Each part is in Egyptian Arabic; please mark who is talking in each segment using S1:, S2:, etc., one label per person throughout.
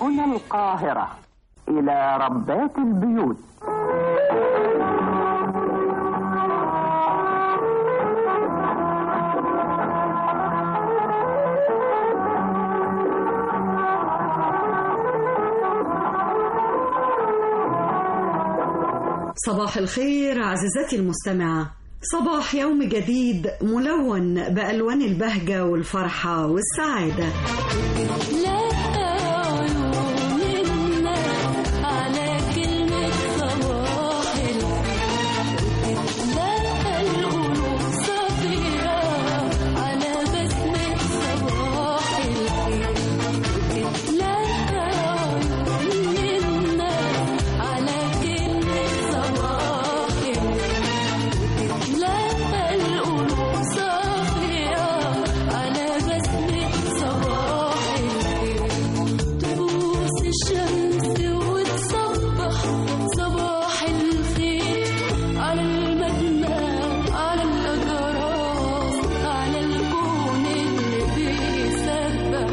S1: هنا القاهرة إلى ربات البيوت
S2: صباح الخير عزيزتي المستمعة صباح يوم جديد ملون بألوان البهجة والفرحة والسعادة
S3: لا عيون الناس على كلمة صباح لا القلوب صافية على بسمة صباح لا عيون الناس على كلمة صباح لا القلوب صافية على بسمة صباح تبوس الشمس وتصبح صباح الخير على المبنى على الأجراس على الكون اللي بيسبح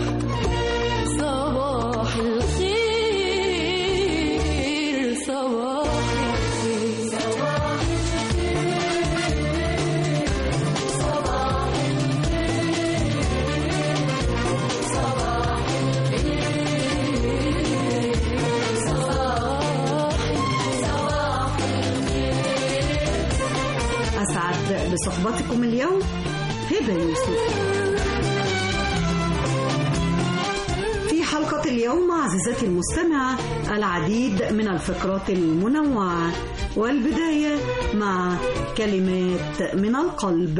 S3: صباح الخير صباح الخير صباح
S2: أسعد بصحبتكم اليوم هبة يوسف في حلقة اليوم عزيزتي المستمعة العديد من الفقرات المنوعة والبداية مع كلمات من القلب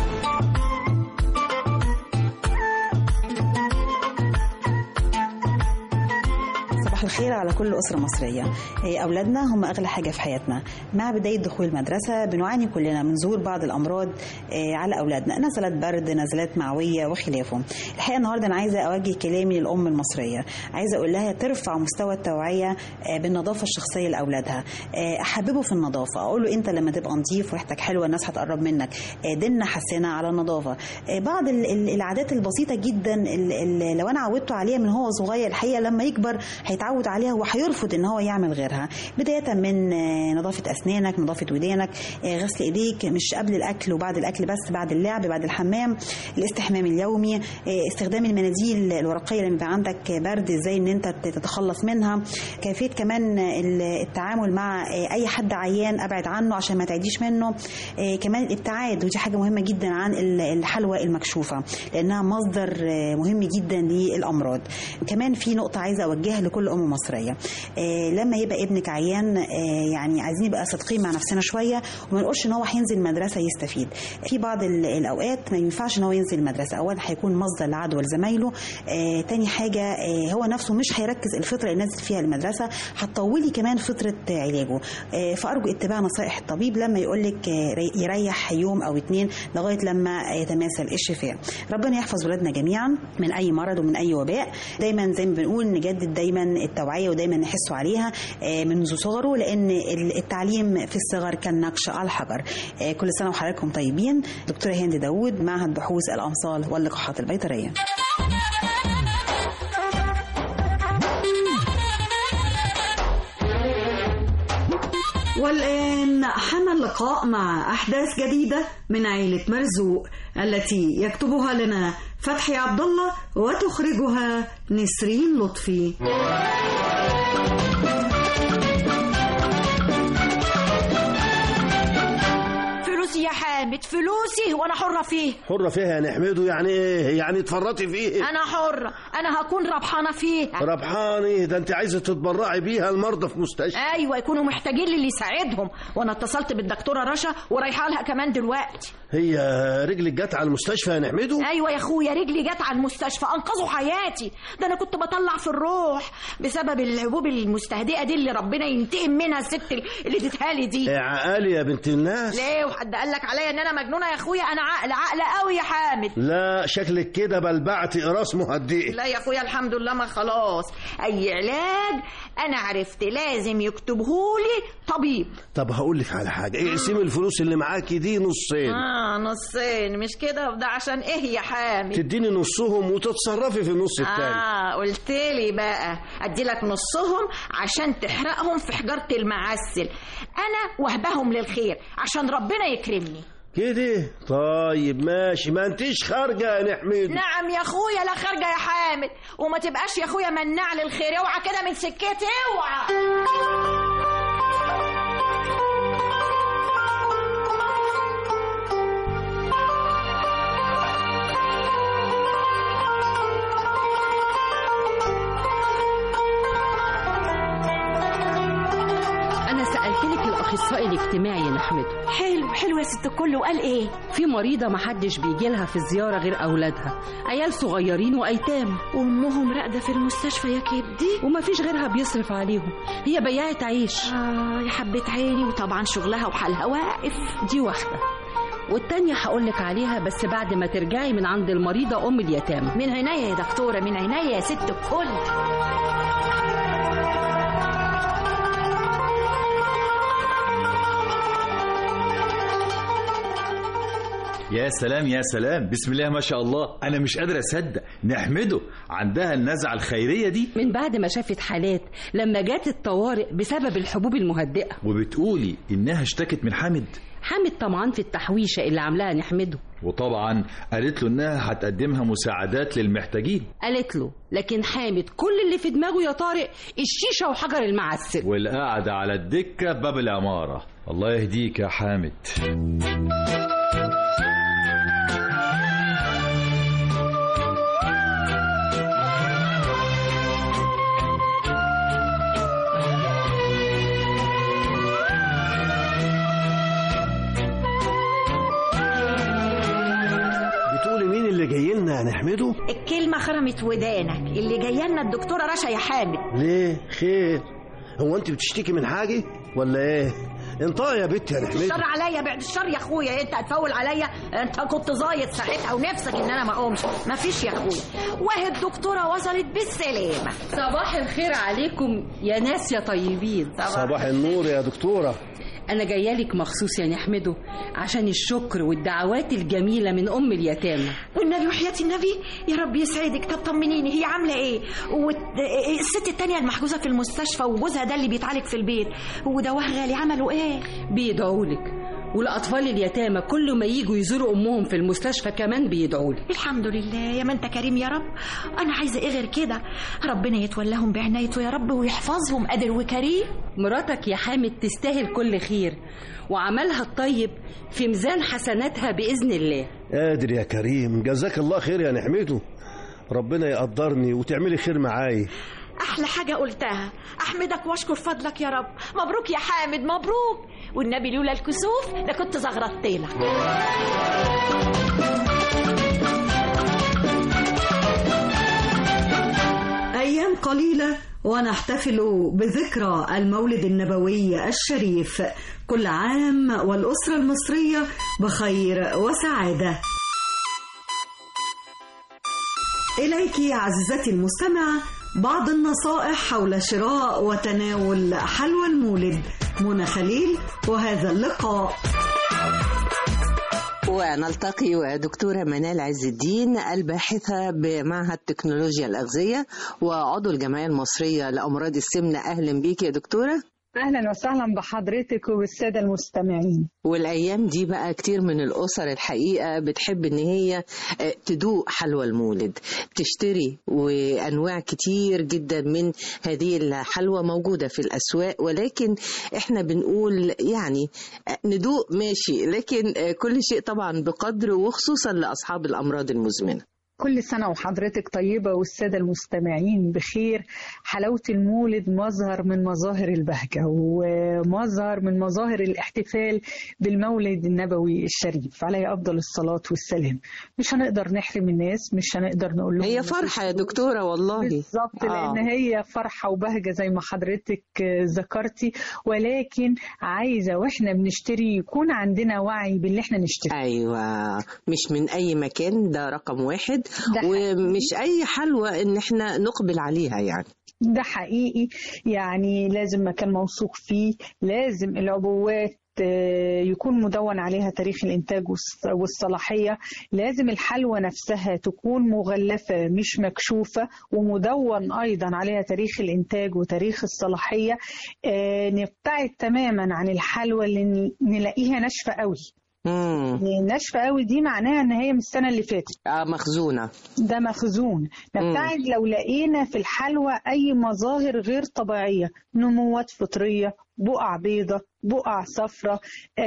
S4: صباح الخير على كل أسرة مصرية إيه، أولادنا هم أغلى حاجة في حياتنا مع بداية دخول المدرسة بنعاني كلنا من ظهور بعض الأمراض إيه، على أولادنا نزلات برد نزلات معوية وخلافه الحقيقة النهاردة أنا عايزة أوجه كلامي للأم المصرية عايزة أقول لها ترفع مستوى التوعية إيه، بالنظافة الشخصية لأولادها إيه، أحببه في النظافة أقول له أنت لما تبقى نظيف وريحتك حلوة الناس هتقرب منك إيه، ديننا حسنا على النظافة إيه، بعض ال- ال- العادات البسيطة جدا ال- ال- لو أنا عودته عليها من هو صغير الحقيقة لما يكبر هيتعود عليها وهيرفض ان هو يعمل غيرها بدايه من آه، نظافه اسنانك نظافه ودانك آه، غسل ايديك مش قبل الاكل وبعد الاكل بس بعد اللعب بعد الحمام الاستحمام اليومي آه، استخدام المناديل الورقيه لما يبقى عندك برد ازاي ان انت تتخلص منها كيفيه كمان ال- التعامل مع آه، اي حد عيان ابعد عنه عشان ما تعديش منه آه، كمان الابتعاد ودي حاجه مهمه جدا عن ال- الحلوى المكشوفه لانها مصدر آه، مهم جدا للامراض كمان في نقطه عايزه اوجهها لكل ام مصريه آه، لما يبقى ابنك عيان آه، يعني عايزين نبقى صادقين مع نفسنا شويه وما نقولش ان هو هينزل المدرسه يستفيد في بعض ال- الاوقات ما ينفعش ان هو ينزل المدرسه اولا هيكون مصدر لعدوى لزمايله آه، تاني حاجه آه، هو نفسه مش هيركز الفتره اللي نازل فيها المدرسه هتطولي كمان فتره آه، علاجه آه، فارجو اتباع نصائح الطبيب لما يقول لك يريح يوم او اتنين لغايه لما يتماثل الشفاء ربنا يحفظ ولادنا جميعا من اي مرض ومن اي وباء دايما زي ما بنقول نجدد دايما التوعيه ودايما نحسوا عليها آه، منذ صغره لان التعليم في الصغر كالنقش على الحجر آه، كل سنه وحضراتكم طيبين دكتوره هند داوود معهد بحوث الامصال واللقاحات البيطريه
S2: والآن حان اللقاء مع أحداث جديدة من عيلة مرزوق التي يكتبها لنا فتحي عبد الله وتخرجها نسرين لطفي
S5: فلوسي يا حامد فلوسي وانا حرة فيه
S6: حرة فيها يا نحمده يعني ايه يعني تفرطي فيه
S5: انا حرة انا هكون ربحانة فيه
S6: ربحاني ده انت عايزه تتبرعي بيها المرضى في مستشفى
S5: ايوه يكونوا محتاجين للي يساعدهم وانا اتصلت بالدكتوره رشا ورايحه لها كمان دلوقتي
S6: هي رجلك جت على المستشفى يا نحمده
S5: ايوه يا اخويا رجلي جت على المستشفى انقذوا حياتي ده انا كنت بطلع في الروح بسبب الحبوب المستهدئه دي اللي ربنا ينتقم منها الست اللي اديتها لي دي
S6: عقالي يا بنت الناس
S5: ليه وحد قال لك عليا ان انا مجنونه يا اخويا انا عقل عقل قوي يا حامد
S6: لا شكلك كده بلبعت اقراص مهدئه
S5: لا يا اخويا الحمد لله ما خلاص اي علاج انا عرفت لازم يكتبهولي طبيب
S6: طب هقول لك على حاجه اقسمي الفلوس اللي معاكي دي نصين
S5: اه نصين مش كده ده عشان ايه يا حامد
S6: تديني نصهم وتتصرفي في النص التاني
S5: اه قلت لي بقى ادي لك نصهم عشان تحرقهم في حجاره المعسل انا وهبهم للخير عشان ربنا يكرمني
S6: كده طيب ماشي ما انتيش خارجه يا نحمد
S5: نعم يا اخويا لا خارجه يا حامد وما تبقاش يا اخويا مناع للخير اوعى كده من سكتي اوعى
S7: انا سالتلك الاخصائي الاجتماعي يا نحمده
S5: حلو حلو يا ست الكل وقال ايه
S7: في مريضه محدش بيجي لها في الزياره غير اولادها عيال صغيرين وايتام
S5: وامهم راقده في المستشفى يا كبدي
S7: ومفيش غيرها بيصرف عليهم هي بياعه عيش
S5: اه يا حبه عيني وطبعا شغلها وحالها واقف
S7: دي واحده والتانية هقولك عليها بس بعد ما ترجعي من عند المريضة أم اليتامى
S5: من عينيا يا دكتوره من عينيا يا ست الكل
S8: يا سلام يا سلام بسم الله ما شاء الله انا مش قادر اصدق نحمده عندها النزعه الخيريه دي
S7: من بعد ما شافت حالات لما جات الطوارئ بسبب الحبوب المهدئة
S8: وبتقولي انها اشتكت من حامد
S7: حامد طمعان في التحويشة اللي عاملاها نحمده
S8: وطبعا قالت له انها هتقدمها مساعدات للمحتاجين
S7: قالت له لكن حامد كل اللي في دماغه يا طارق الشيشة وحجر المعسل
S8: والقعده على الدكه باب العماره الله يهديك يا حامد
S6: بتقولي مين اللي جاي لنا يا نحمده
S5: الكلمه خرمت ودانك اللي جايه لنا الدكتوره رشا يا حامد
S6: ليه خير هو انت بتشتكي من حاجه ولا ايه انطقي يا بنت يا نحمده
S5: الشر عليا بعد الشر يا اخويا انت هتفول عليا انت كنت زايد ساعتها ونفسك ان انا ما اقومش ما فيش يا اخويا وهي الدكتوره وصلت بالسلامه
S7: صباح الخير عليكم يا ناس يا طيبين
S6: صباح النور يا دكتوره
S7: أنا جاية لك مخصوص يا نحمده عشان الشكر والدعوات الجميلة من أم اليتامى
S5: والنبي وحياة النبي يا رب يسعدك طب طمنيني هي عامله ايه والست التانية المحجوزه في المستشفى وجوزها ده اللي بيتعالج في البيت ودواها غالي عملوا ايه
S7: بيدعوا لك والأطفال اليتامى كل ما يجوا يزوروا أمهم في المستشفى كمان بيدعوا لك
S5: الحمد لله يا ما انت كريم يا رب انا عايزه ايه غير كده ربنا يتولاهم بعنايته يا رب ويحفظهم قادر وكريم
S7: مراتك يا حامد تستاهل كل خير وعملها الطيب في ميزان حسناتها بإذن الله
S6: قادر يا كريم جزاك الله خير يا نحمده ربنا يقدرني وتعملي خير معاي
S5: احلى حاجه قلتها احمدك واشكر فضلك يا رب مبروك يا حامد مبروك والنبي لولا الكسوف ده كنت زغرطت لك
S2: أيام قليلة ونحتفل بذكرى المولد النبوي الشريف كل عام والأسرة المصرية بخير وسعادة إليك عزيزتي المستمعة بعض النصائح حول شراء وتناول حلوى المولد منى خليل وهذا اللقاء
S9: ونلتقي ودكتورة منال عز الدين الباحثة بمعهد تكنولوجيا الأغذية وعضو الجمعية المصرية لأمراض السمنة أهلا بيك يا دكتورة
S10: اهلا وسهلا بحضرتك وبالساده المستمعين
S9: والأيام دي بقى كتير من الأسر الحقيقة بتحب إن هي آه، تدوق حلوى المولد تشتري وأنواع كتير جدا من هذه الحلوى موجودة في الأسواق ولكن إحنا بنقول يعني آه، ندوق ماشي لكن آه، كل شيء طبعا بقدر وخصوصا لأصحاب الأمراض المزمنة
S10: كل سنة وحضرتك طيبة والسادة المستمعين بخير حلاوة المولد مظهر من مظاهر البهجة ومظهر من مظاهر الاحتفال بالمولد النبوي الشريف عليه أفضل الصلاة والسلام مش هنقدر نحرم الناس مش هنقدر نقول لهم
S9: هي فرحة يا دكتورة والله
S10: بالظبط
S9: آه.
S10: لأن هي فرحة وبهجة زي ما حضرتك آه، ذكرتي ولكن عايزة واحنا بنشتري يكون عندنا وعي باللي احنا نشتري
S9: ايوه مش من اي مكان ده رقم واحد
S10: ده
S9: ومش اي حلوى ان احنا نقبل عليها يعني
S10: ده حقيقي يعني لازم مكان موثوق فيه لازم العبوات آه، يكون مدون عليها تاريخ الإنتاج والص- والصلاحية لازم الحلوى نفسها تكون مغلفة مش مكشوفة ومدون أيضا عليها تاريخ الإنتاج وتاريخ الصلاحية آه، نبتعد تماما عن الحلوى اللي ن- نلاقيها ناشفة قوي
S9: مم.
S10: ناشفة قوي دي معناها ان هي من السنة اللي فاتت
S9: اه مخزونة
S10: ده مخزون نبتعد لو لقينا في الحلوى أي مظاهر غير طبيعية نموات فطرية بقع بيضة بقع صفرة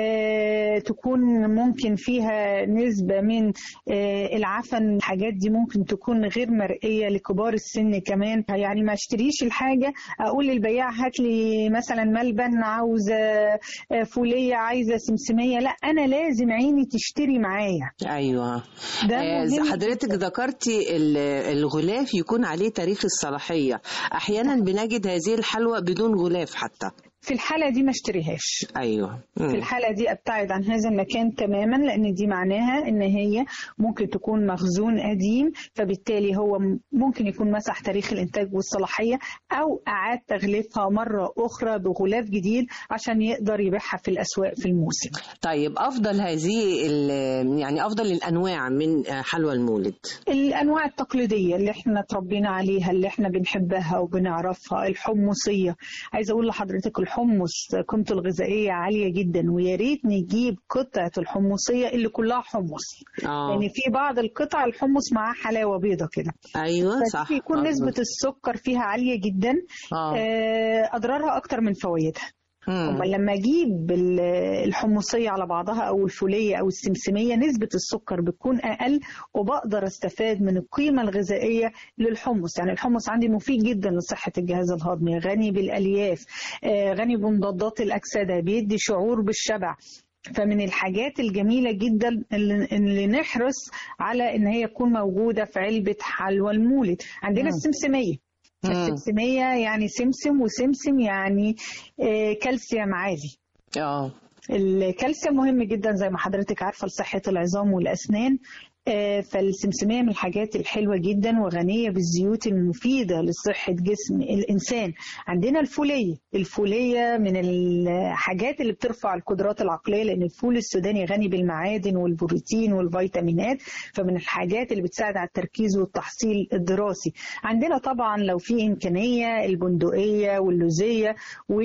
S10: آه، تكون ممكن فيها نسبة من آه، العفن الحاجات دي ممكن تكون غير مرئية لكبار السن كمان يعني ما اشتريش الحاجة أقول للبياع هات لي مثلا ملبن عاوزة آه، فولية عايزة سمسمية لا أنا لازم عيني تشتري معايا
S9: ايوه
S10: ده
S9: آه،
S10: مهم
S9: حضرتك ذكرتي ال- الغلاف يكون عليه تاريخ الصلاحية احيانا بنجد هذه الحلوى بدون غلاف حتى
S10: في الحالة دي ما اشتريهاش
S9: ايوه مم.
S10: في الحالة دي ابتعد عن هذا المكان تماما لان دي معناها ان هي ممكن تكون مخزون قديم فبالتالي هو م- ممكن يكون مسح تاريخ الانتاج والصلاحية او اعاد تغليفها مرة اخرى بغلاف جديد عشان يقدر يبيعها في الاسواق في الموسم
S9: طيب افضل هذه ال- يعني افضل الانواع من آه، حلوى المولد
S10: الانواع التقليديه اللي احنا اتربينا عليها اللي احنا بنحبها وبنعرفها الحمصيه عايزه اقول لحضرتك الحمص قيمته الغذائيه عاليه جدا ويا ريت نجيب قطعه الحمصيه اللي كلها حمص
S9: اه
S10: لان في بعض القطع الحمص معاه حلاوه بيضه كده
S9: ايوه صح
S10: يكون
S9: آه.
S10: نسبه السكر فيها عاليه جدا
S9: اه
S10: آه، اضرارها اكتر من فوائدها
S9: مم.
S10: أما لما اجيب ال- الحمصيه على بعضها او الفوليه او السمسميه نسبه السكر بتكون اقل وبقدر استفاد من القيمه الغذائيه للحمص يعني الحمص عندي مفيد جدا لصحه الجهاز الهضمي غني بالالياف آه، غني بمضادات الاكسده بيدي شعور بالشبع فمن الحاجات الجميلة جدا اللي, اللي نحرص على ان هي تكون موجودة في علبة حلوى المولد عندنا
S9: مم.
S10: السمسمية
S9: مم.
S10: السمسمية يعني سمسم وسمسم يعني آه، كالسيوم عالي
S9: اه
S10: الكالسيوم مهم جدا زي ما حضرتك عارفة لصحة العظام والأسنان آه، فالسمسمية من الحاجات الحلوة جدا وغنية بالزيوت المفيدة لصحة جسم الإنسان عندنا الفولية الفولية من الحاجات اللي بترفع القدرات العقلية لأن الفول السوداني غني بالمعادن والبروتين والفيتامينات فمن الحاجات اللي بتساعد على التركيز والتحصيل الدراسي عندنا طبعا لو في إمكانية البندقية واللوزية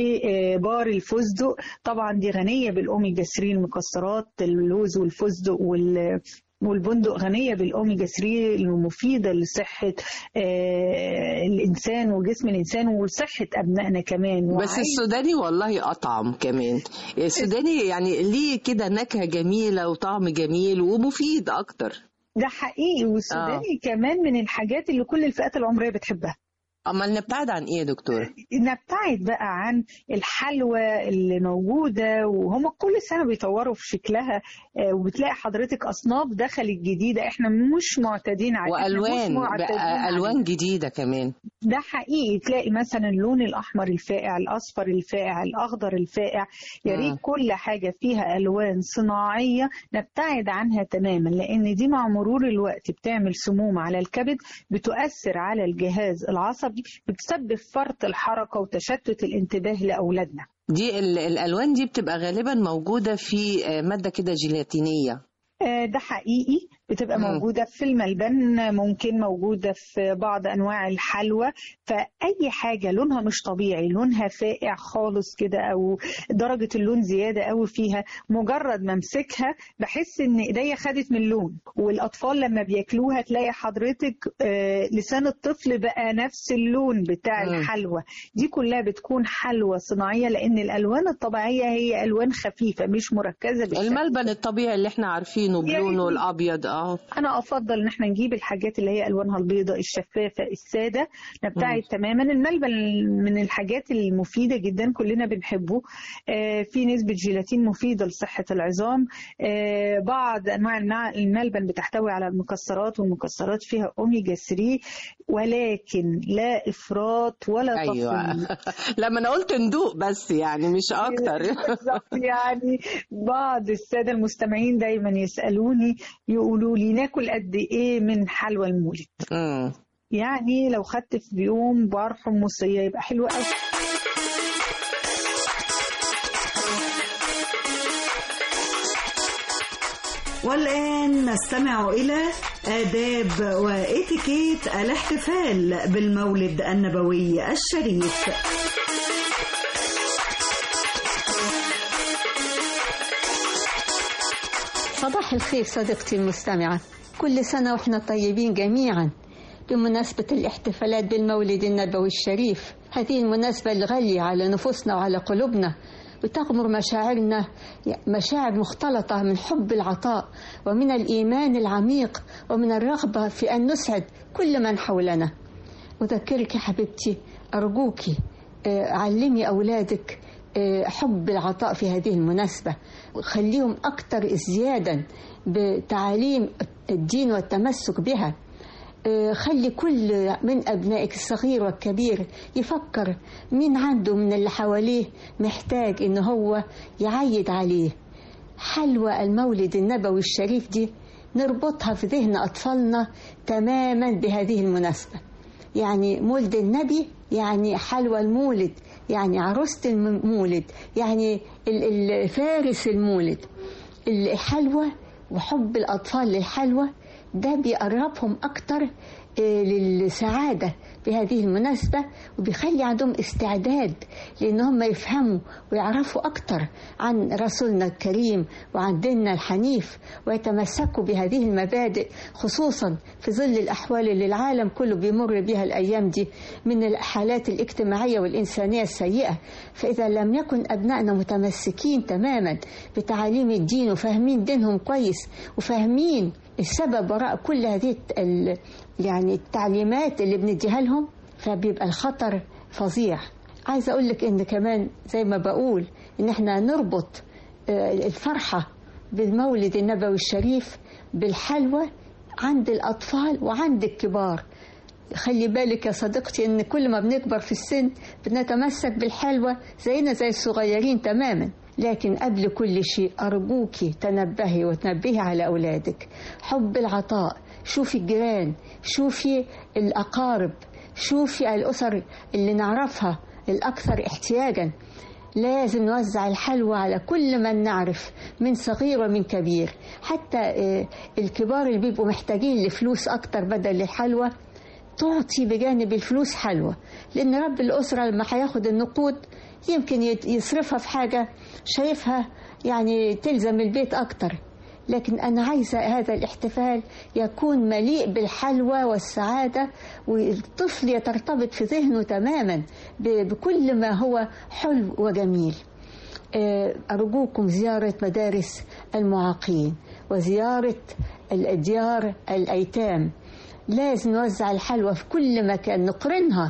S10: وبار الفستق طبعا دي غنية بالأوميجا 3 المكسرات اللوز والفستق وال والبندق غنية بالأوميجا 3 المفيدة لصحة آه، الإنسان وجسم الإنسان ولصحة أبنائنا كمان
S9: بس
S10: وعايز-
S9: السوداني والله أطعم كمان السوداني يعني ليه كده نكهة جميلة وطعم جميل ومفيد أكتر
S10: ده حقيقي والسوداني كمان من الحاجات اللي كل الفئات العمرية بتحبها
S9: أما نبتعد عن إيه يا دكتور؟
S10: نبتعد بقى عن الحلوى اللي موجودة وهم كل سنة بيطوروا في شكلها آه، وبتلاقي حضرتك أصناف دخلت جديدة احنا مش معتادين عليها إحنا مش
S9: وألوان
S10: معتادين
S9: بقى
S10: عليها.
S9: ألوان جديدة كمان
S10: ده حقيقي تلاقي مثلا اللون الاحمر الفاقع الاصفر الفاقع الاخضر الفاقع يا ريت
S9: مم.
S10: كل حاجه فيها الوان صناعيه نبتعد عنها تماما لان دي مع مرور الوقت بتعمل سموم على الكبد بتؤثر على الجهاز العصبي بتسبب فرط الحركه وتشتت الانتباه لاولادنا
S9: دي ال- الألوان دي بتبقى غالبا موجودة في آه، مادة كده جيلاتينية
S10: آه، ده حقيقي بتبقى
S9: مم.
S10: موجودة في الملبن ممكن موجودة في بعض أنواع الحلوى فأي حاجة لونها مش طبيعي لونها فاقع خالص كده أو درجة اللون زيادة قوي فيها مجرد ما امسكها بحس إن إيديا خدت من اللون والأطفال لما بياكلوها تلاقي حضرتك آه، لسان الطفل بقى نفس اللون بتاع
S9: مم.
S10: الحلوى دي كلها بتكون حلوى صناعية لأن الألوان الطبيعية هي ألوان خفيفة مش مركزة بالشكل
S9: الملبن الطبيعي اللي احنا عارفينه
S10: يا
S9: بلونه
S10: ريت.
S9: الأبيض اه اه
S10: انا افضل ان احنا نجيب الحاجات اللي هي الوانها البيضاء الشفافه الساده نبتعد تماما الملبن من الحاجات المفيده جدا كلنا بنحبه آه، في نسبه جيلاتين مفيده لصحه العظام آه، بعض انواع المع- الملبن بتحتوي على المكسرات والمكسرات فيها اوميجا 3 ولكن لا افراط ولا
S9: ايوه
S10: تفريط
S9: لما انا قلت ندوق بس يعني مش اكتر
S10: بالظبط يعني بعض الساده المستمعين دايما يسالوني يقولوا لي ناكل قد ايه من حلوى المولد
S9: مم.
S10: يعني لو خدت في يوم بار حمصيه يبقى حلو قوي
S2: والآن نستمع إلى آداب وإتيكيت الاحتفال بالمولد النبوي الشريف
S11: صباح الخير صديقتي المستمعة كل سنة وإحنا طيبين جميعا بمناسبة الاحتفالات بالمولد النبوي الشريف هذه المناسبة الغالية على نفوسنا وعلى قلوبنا بتغمر مشاعرنا مشاعر مختلطة من حب العطاء ومن الإيمان العميق ومن الرغبة في أن نسعد كل من حولنا أذكرك يا حبيبتي أرجوك آه، علمي أولادك آه، حب العطاء في هذه المناسبة خليهم أكثر ازديادا بتعاليم الدين والتمسك بها آه، خلي كل من أبنائك الصغير والكبير يفكر مين عنده من اللي حواليه محتاج إن هو يعيد عليه حلوى المولد النبوي الشريف دي نربطها في ذهن أطفالنا تماما بهذه المناسبة يعني مولد النبي يعني حلوى المولد يعني عروسة المولد يعني ال- ال- فارس المولد الحلوى وحب الأطفال للحلوى ده بيقربهم أكتر آه، للسعادة بهذه المناسبة وبيخلي عندهم استعداد لأن هم يفهموا ويعرفوا أكتر عن رسولنا الكريم وعن ديننا الحنيف ويتمسكوا بهذه المبادئ خصوصا في ظل الأحوال اللي العالم كله بيمر بها الأيام دي من الحالات الاجتماعية والإنسانية السيئة فإذا لم يكن أبنائنا متمسكين تماما بتعاليم الدين وفاهمين دينهم كويس وفاهمين السبب وراء كل هذه ال- يعني التعليمات اللي بنديها لهم فبيبقى الخطر فظيع عايزه اقول لك ان كمان زي ما بقول ان احنا نربط آه، الفرحه بالمولد النبوي الشريف بالحلوى عند الاطفال وعند الكبار خلي بالك يا صديقتي ان كل ما بنكبر في السن بنتمسك بالحلوى زينا زي الصغيرين تماما لكن قبل كل شيء أرجوكي تنبهي وتنبهي على أولادك حب العطاء شوفي الجيران شوفي الأقارب شوفي الأسر اللي نعرفها الأكثر احتياجا لازم نوزع الحلوى على كل من نعرف من صغير ومن كبير حتى آه، الكبار اللي بيبقوا محتاجين لفلوس أكتر بدل الحلوى تعطي بجانب الفلوس حلوى لأن رب الأسرة لما هياخد النقود يمكن يت- يصرفها في حاجة شايفها يعني تلزم البيت أكتر لكن أنا عايزة هذا الاحتفال يكون مليء بالحلوى والسعادة والطفل يترتبط في ذهنه تماما ب- بكل ما هو حلو وجميل آه، أرجوكم زيارة مدارس المعاقين وزيارة الديار الأيتام لازم نوزع الحلوى في كل مكان نقرنها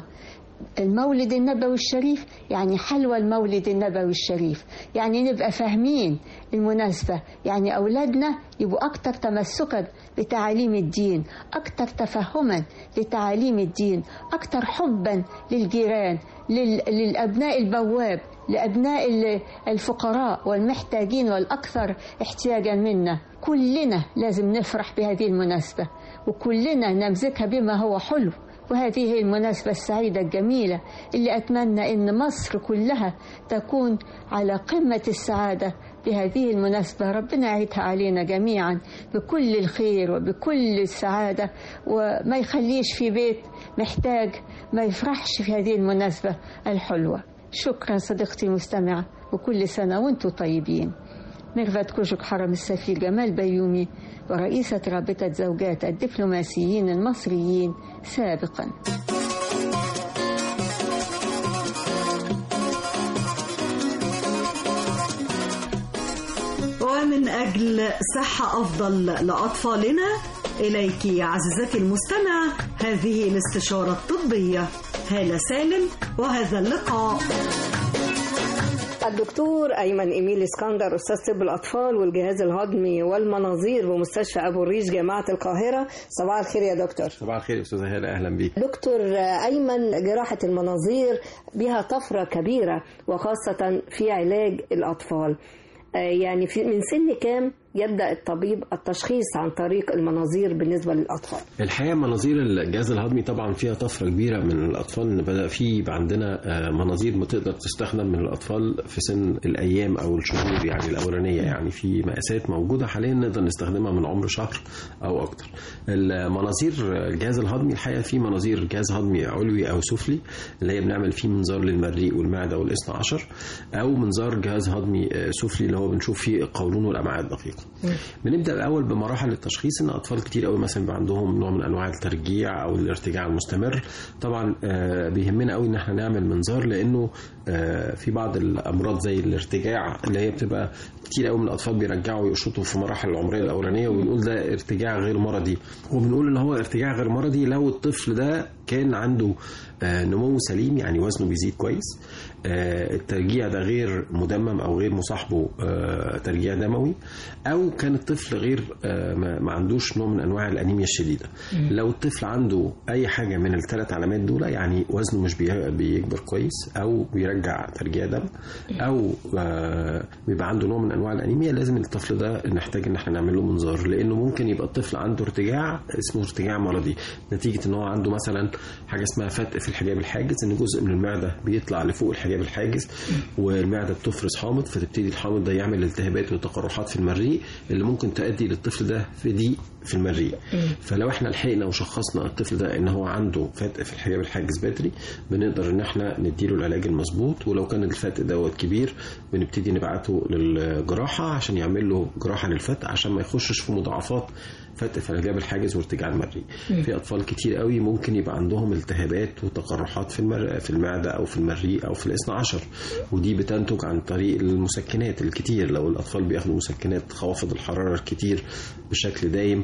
S11: المولد النبوي الشريف يعني حلوى المولد النبوي الشريف يعني نبقى فاهمين المناسبة يعني أولادنا يبقوا أكتر تمسكا بتعاليم الدين أكتر تفهما لتعاليم الدين أكتر حبا للجيران لل... للأبناء البواب لأبناء ال- الفقراء والمحتاجين والأكثر احتياجا منا كلنا لازم نفرح بهذه المناسبة وكلنا نمزكها بما هو حلو وهذه هي المناسبة السعيدة الجميلة اللي أتمنى أن مصر كلها تكون على قمة السعادة بهذه المناسبة ربنا يعيدها علينا جميعا بكل الخير وبكل السعادة وما يخليش في بيت محتاج ما يفرحش في هذه المناسبة الحلوة شكرا صديقتي المستمعة وكل سنة وانتم طيبين ميرفت كوجك حرم السفير جمال بيومي ورئيسة رابطة زوجات الدبلوماسيين المصريين سابقا
S2: ومن ومن أجل صحة أفضل لأطفالنا إليك عزيزتي المستمع هذه الاستشارة الطبية هالة سالم وهذا اللقاء
S12: الدكتور أيمن إيميل اسكندر أستاذ طب الأطفال والجهاز الهضمي والمناظير بمستشفى أبو الريش جامعة القاهرة صباح الخير يا دكتور
S13: صباح الخير يا استاذه هاله اهلا بيك
S12: دكتور أيمن جراحة المناظير بها طفرة كبيرة وخاصة في علاج الأطفال آه، يعني في من سن كام يبدأ الطبيب التشخيص عن طريق المناظير بالنسبة للأطفال
S13: الحقيقه مناظير الجهاز الهضمي طبعا فيها طفره كبيره من الاطفال ان بدا في يبقى عندنا آه، مناظير بتقدر تستخدم من الاطفال في سن الايام او الشهور يعني الاولانيه يعني في مقاسات موجوده حاليا نقدر نستخدمها من عمر شهر او اكتر المناظير الجهاز الهضمي الحقيقه في مناظير جهاز هضمي علوي او سفلي اللي هي بنعمل فيه منظار للمريء والمعده والاثنى عشر او منظار جهاز هضمي آه، سفلي اللي هو بنشوف فيه القولون والامعاء الدقيقه بنبدا الاول بمراحل التشخيص ان اطفال كتير قوي مثلا بيبقى عندهم نوع من انواع الترجيع او الارتجاع المستمر طبعا آه، بيهمنا قوي ان احنا نعمل منظار لانه آه، في بعض الامراض زي الارتجاع اللي هي بتبقى كتير قوي من الاطفال بيرجعوا ويقشطوا في مراحل العمريه الاولانيه وبنقول ده ارتجاع غير مرضي وبنقول ان هو ارتجاع غير مرضي لو الطفل ده كان عنده آه، نمو سليم يعني وزنه بيزيد كويس آه، الترجيع ده غير مدمم او غير مصاحبه آه، ترجيع دموي او كان الطفل غير آه، ما ما عندوش نوع من انواع الانيميا الشديده
S14: مم.
S13: لو الطفل عنده اي حاجه من الثلاث علامات دول يعني وزنه مش بي- بيكبر كويس او بيرجع ترجيع دم او آه، بيبقى عنده نوع من انواع الانيميا لازم الطفل ده نحتاج ان احنا نعمل له منظار لانه ممكن يبقى الطفل عنده ارتجاع اسمه ارتجاع مرضي نتيجه ان هو عنده مثلا حاجه اسمها فتق في الحجاب الحاجز ان جزء من المعده بيطلع لفوق الحجاب الحاجز والمعده بتفرز حامض فتبتدي الحامض ده يعمل التهابات وتقرحات في المريء اللي ممكن تؤدي للطفل ده في ضيق في المريء فلو احنا لحقنا وشخصنا الطفل ده ان هو عنده فتق في الحجاب الحاجز بدري بنقدر ان احنا نديله العلاج المظبوط ولو كان الفتق دوت كبير بنبتدي نبعته للجراحه عشان يعمل له جراحه للفتق عشان ما يخشش في مضاعفات فتق في الحجاب الحاجز وارتجاع المريء
S14: مم.
S13: في اطفال كتير قوي ممكن يبقى عندهم التهابات وتقرحات في المر... في المعده او في المريء او في الاثنى عشر ودي بتنتج عن طريق المسكنات الكتير لو الاطفال بياخدوا مسكنات خوافض الحراره الكتير بشكل دايم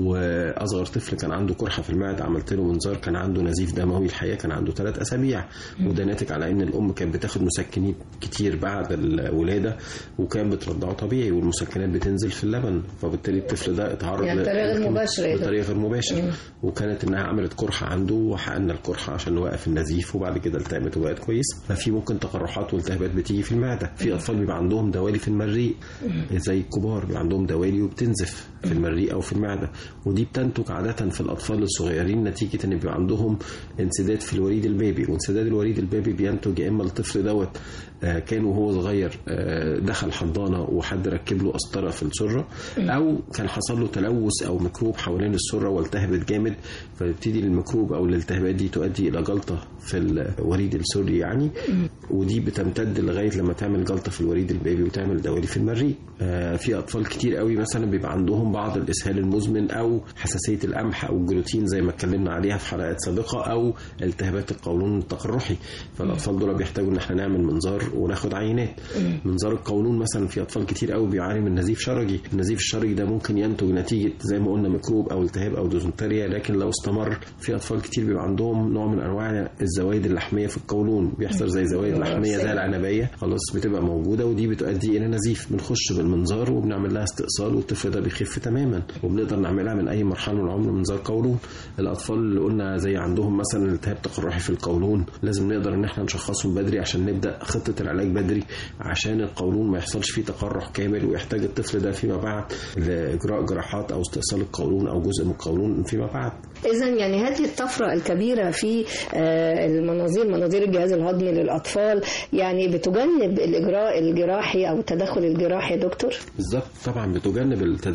S13: واصغر طفل كان عنده قرحه في المعده عملت له منظار كان عنده نزيف دموي الحقيقه كان عنده ثلاث اسابيع وده ناتج على ان الام كانت بتاخد مسكنين كتير بعد الولاده وكان بترضعه طبيعي والمسكنات بتنزل في اللبن فبالتالي الطفل ده اتعرض
S12: يعني
S13: ل-
S12: بطريقة غير مباشرة يا دكتور.
S13: بطريقه غير مباشره
S12: مم.
S13: وكانت انها عملت قرحه عنده وحقنا القرحه عشان نوقف النزيف وبعد كده التئمت وبقت كويس ففي ممكن تقرحات والتهابات بتيجي في المعده في اطفال بيبقى عندهم دوالي في المريء زي الكبار بيبقى عندهم دوالي وبتنزف في المريء او في المعده ودي بتنتج عاده في الاطفال الصغيرين نتيجه ان بيبقى عندهم انسداد في الوريد البيبي وانسداد الوريد البيبي بينتج يا اما الطفل دوت آه، كان وهو صغير آه، دخل حضانه وحد ركب له قسطره في السره او كان حصل له تلوث او ميكروب حوالين السره والتهبت جامد فيبتدي الميكروب او الالتهابات دي تؤدي الى جلطه في الوريد السري يعني ودي بتمتد لغايه لما تعمل جلطه في الوريد البيبي وتعمل دوالي في المريء آه، في اطفال كتير قوي مثلا بيبقى عندهم بعض الاسهال المزمن او حساسيه القمح او الجلوتين زي ما اتكلمنا عليها في حلقات سابقه او التهابات القولون التقرحي فالاطفال دول بيحتاجوا ان احنا نعمل منظار وناخد عينات منظار القولون مثلا في اطفال كتير قوي بيعاني من نزيف شرجي النزيف الشرجي ده ممكن ينتج نتيجه زي ما قلنا ميكروب او التهاب او دوزنتريا لكن لو استمر في اطفال كتير بيبقى عندهم نوع من انواع الزوايد اللحميه في القولون بيحصل زي زوايد لحميه زي العنبيه خلاص بتبقى موجوده ودي بتؤدي الى نزيف بنخش بالمنظار وبنعمل لها استئصال والطفل ده بيخف تماما وبنقدر نعملها من اي مرحله من العمر منظار قولون الاطفال اللي قلنا زي عندهم مثلا التهاب تقرحي في القولون لازم نقدر ان احنا نشخصهم بدري عشان نبدا خطه العلاج بدري عشان القولون ما يحصلش فيه تقرح كامل ويحتاج الطفل ده فيما بعد لاجراء جراحات او استئصال القولون او جزء من القولون فيما بعد
S12: إذا يعني هذه الطفرة الكبيرة في آه، المناظير مناظير الجهاز الهضمي للأطفال يعني بتجنب الإجراء الجراحي أو التدخل الجراحي يا دكتور؟
S13: بالظبط طبعا بتجنب التدخل الجراحي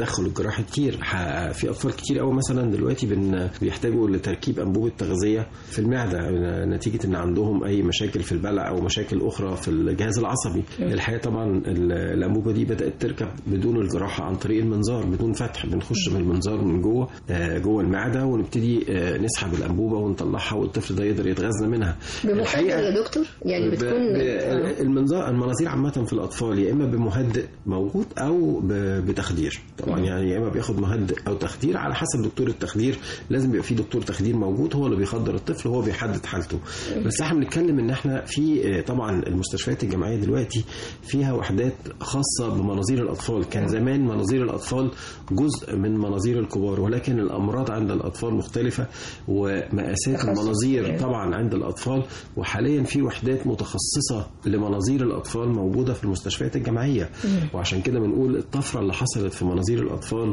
S13: جراحي كتير ح- في اطفال كتير قوي مثلا دلوقتي بن بيحتاجوا لتركيب انبوبه تغذيه في المعده نتيجه ان عندهم اي مشاكل في البلع او مشاكل اخرى في الجهاز العصبي الحقيقه طبعا ال- الانبوبه دي بدات تركب بدون الجراحه عن طريق المنظار بدون فتح بنخش بالمنظار من جوه آه، جوه المعده ونبتدي آه، نسحب الانبوبه ونطلعها والطفل ده يقدر يتغذى منها
S12: بمخدر يا دكتور يعني
S13: ب-
S12: بتكون
S13: ب- المنظار المناظير عامة في الأطفال يا إما بمهدئ موجود أو ب- بتخدير طبعا يعني يا إما بياخد مهدئ أو تخدير على حسب دكتور التخدير لازم يبقى في دكتور تخدير موجود هو اللي بيخدر الطفل هو بيحدد حالته بس احنا بنتكلم ان احنا في آه، طبعا المستشفيات الجامعيه دلوقتي فيها وحدات خاصه بمناظير الاطفال كان زمان مناظير الاطفال جزء من مناظير الكبار ولكن الامراض عند الاطفال مختلفه ومقاسات
S12: تخصص.
S13: المناظير طبعا عند الاطفال وحاليا في وحدات متخصصه لمناظير الاطفال موجوده في المستشفيات الجامعيه وعشان كده بنقول الطفره اللي حصلت في مناظير الاطفال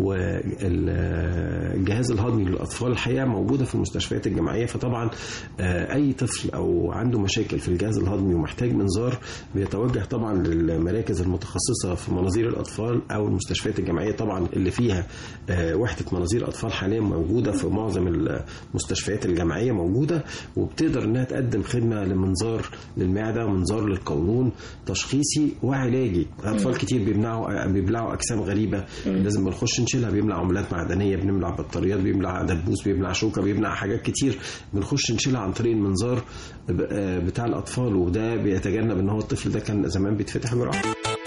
S13: والجهاز الهضمي للاطفال الحقيقه موجوده في المستشفيات الجامعيه فطبعا آه، اي طفل او عنده مشاكل في الجهاز الهضمي ومحتاج منظار بيتوجه طبعا للمراكز المتخصصه في مناظير الاطفال او المستشفيات الجامعيه طبعا اللي فيها آه، وحده مناظير اطفال حاليا موجوده في معظم المستشفيات الجامعيه موجوده وبتقدر انها تقدم خدمه لمنظار للمعده ومنظار للقولون تشخيصي وعلاجي اطفال كتير بيمنعوا بيبلعوا اجسام غريبه لازم بنخش نشيلها بيملع عملات معدنيه بنملع بطاريات بيملع دبوس بيملع شوكه بيملع حاجات كتير بنخش نشيلها عن طريق المنظار ب- آه، بتاع الاطفال وده بيتجنب ان هو الطفل ده كان زمان بيتفتح جراحه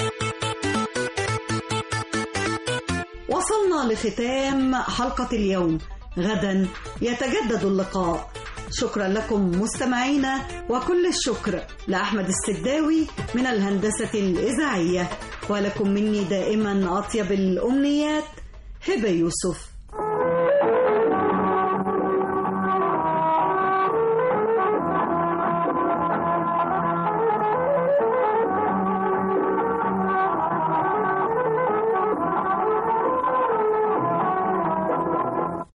S2: وصلنا لختام حلقة اليوم غدا يتجدد اللقاء شكرا لكم مستمعينا وكل الشكر لأحمد السداوي من الهندسة الإذاعية ولكم مني دائما أطيب الأمنيات هبة يوسف